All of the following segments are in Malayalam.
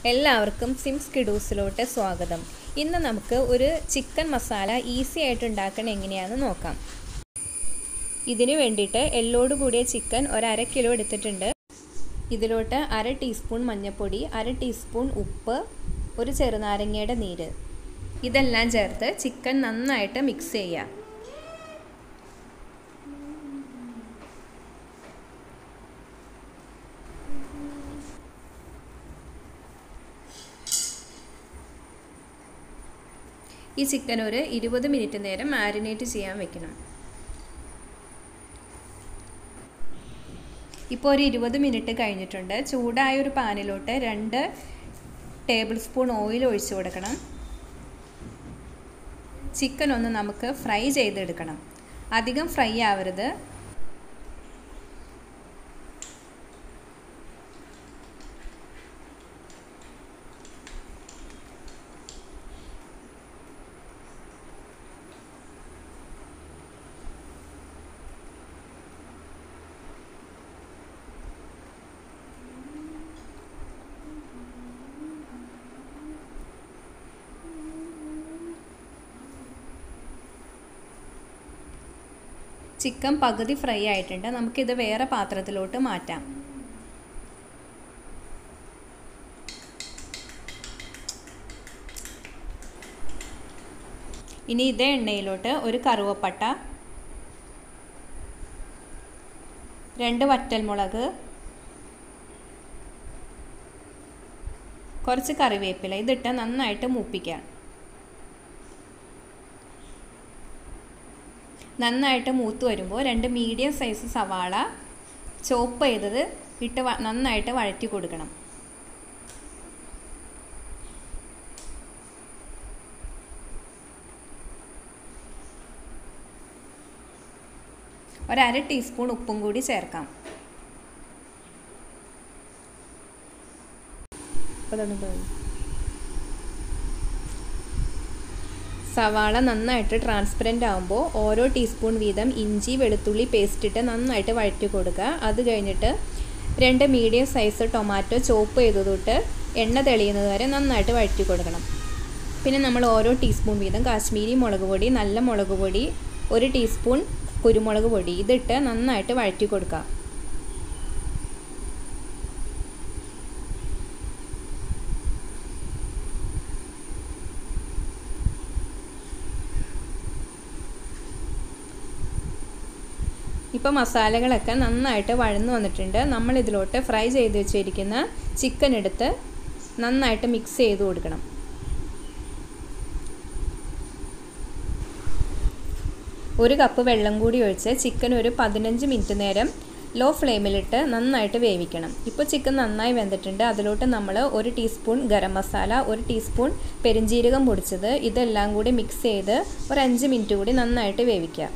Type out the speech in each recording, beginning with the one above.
എല്ലാവർക്കും സിംസ് കിഡൂസിലോട്ട് സ്വാഗതം ഇന്ന് നമുക്ക് ഒരു ചിക്കൻ മസാല ഈസി ആയിട്ട് ഉണ്ടാക്കണം എങ്ങനെയാണെന്ന് നോക്കാം ഇതിനു വേണ്ടിയിട്ട് എല്ലോട് കൂടിയ ചിക്കൻ ഒരു അര കിലോ എടുത്തിട്ടുണ്ട് ഇതിലോട്ട് അര ടീസ്പൂൺ മഞ്ഞൾപ്പൊടി അര ടീസ്പൂൺ ഉപ്പ് ഒരു ചെറുനാരങ്ങയുടെ നീര് ഇതെല്ലാം ചേർത്ത് ചിക്കൻ നന്നായിട്ട് മിക്സ് ചെയ്യാം ഈ ചിക്കൻ ഒരു ഇരുപത് മിനിറ്റ് നേരം മാരിനേറ്റ് ചെയ്യാൻ വെക്കണം ഇപ്പോൾ ഒരു ഇരുപത് മിനിറ്റ് കഴിഞ്ഞിട്ടുണ്ട് ചൂടായ ഒരു പാനിലോട്ട് രണ്ട് ടേബിൾ സ്പൂൺ ഓയിൽ ഒഴിച്ചു കൊടുക്കണം ചിക്കൻ ഒന്ന് നമുക്ക് ഫ്രൈ ചെയ്തെടുക്കണം അധികം ഫ്രൈ ആവരുത് ചിക്കൻ പകുതി ഫ്രൈ ആയിട്ടുണ്ട് നമുക്കിത് വേറെ പാത്രത്തിലോട്ട് മാറ്റാം ഇനി ഇതേ എണ്ണയിലോട്ട് ഒരു കറുവപ്പട്ട രണ്ട് വറ്റൽമുളക് കുറച്ച് കറിവേപ്പില ഇതിട്ട് നന്നായിട്ട് മൂപ്പിക്കാം നന്നായിട്ട് മൂത്ത് വരുമ്പോൾ രണ്ട് മീഡിയം സൈസ് സവാള ചോപ്പ് ചെയ്തത് ഇട്ട് നന്നായിട്ട് വഴറ്റി കൊടുക്കണം ഒരര ടീസ്പൂൺ ഉപ്പും കൂടി ചേർക്കാം സവാള നന്നായിട്ട് ട്രാൻസ്പെറൻ്റ് ആകുമ്പോൾ ഓരോ ടീസ്പൂൺ വീതം ഇഞ്ചി വെളുത്തുള്ളി പേസ്റ്റ് ഇട്ട് നന്നായിട്ട് വഴറ്റി കൊടുക്കുക അത് കഴിഞ്ഞിട്ട് രണ്ട് മീഡിയം സൈസ് ടൊമാറ്റോ ചോപ്പ് ചെയ്തതൊട്ട് എണ്ണ തെളിയുന്നത് വരെ നന്നായിട്ട് വഴറ്റി കൊടുക്കണം പിന്നെ നമ്മൾ ഓരോ ടീസ്പൂൺ വീതം കാശ്മീരി മുളക് പൊടി നല്ല മുളക് പൊടി ഒരു ടീസ്പൂൺ കുരുമുളക് പൊടി ഇതിട്ട് നന്നായിട്ട് വഴറ്റി കൊടുക്കുക ഇപ്പോൾ മസാലകളൊക്കെ നന്നായിട്ട് വഴന്നു വന്നിട്ടുണ്ട് നമ്മൾ ഇതിലോട്ട് ഫ്രൈ ചെയ്ത് വെച്ചിരിക്കുന്ന ചിക്കൻ എടുത്ത് നന്നായിട്ട് മിക്സ് ചെയ്ത് കൊടുക്കണം ഒരു കപ്പ് വെള്ളം കൂടി ഒഴിച്ച് ചിക്കൻ ഒരു പതിനഞ്ച് മിനിറ്റ് നേരം ലോ ഫ്ലെയിമിലിട്ട് നന്നായിട്ട് വേവിക്കണം ഇപ്പോൾ ചിക്കൻ നന്നായി വെന്തിട്ടുണ്ട് അതിലോട്ട് നമ്മൾ ഒരു ടീസ്പൂൺ ഗരം മസാല ഒരു ടീസ്പൂൺ പെരിഞ്ജീരകം പൊടിച്ചത് ഇതെല്ലാം കൂടി മിക്സ് ചെയ്ത് ഒരു അഞ്ച് മിനിറ്റ് കൂടി നന്നായിട്ട് വേവിക്കുക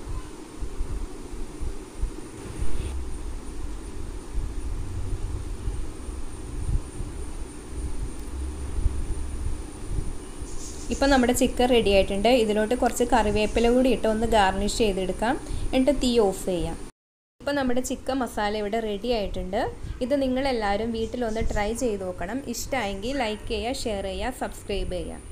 ഇപ്പോൾ നമ്മുടെ ചിക്കൻ റെഡി ആയിട്ടുണ്ട് ഇതിലോട്ട് കുറച്ച് കറിവേപ്പില കൂടി ഇട്ട് ഒന്ന് ഗാർണിഷ് ചെയ്തെടുക്കാം എന്നിട്ട് തീ ഓഫ് ചെയ്യാം ഇപ്പോൾ നമ്മുടെ ചിക്കൻ മസാല ഇവിടെ റെഡി ആയിട്ടുണ്ട് ഇത് നിങ്ങളെല്ലാവരും വീട്ടിലൊന്ന് ട്രൈ ചെയ്ത് നോക്കണം ഇഷ്ടമായെങ്കിൽ ലൈക്ക് ചെയ്യുക ഷെയർ ചെയ്യുക സബ്സ്ക്രൈബ് ചെയ്യുക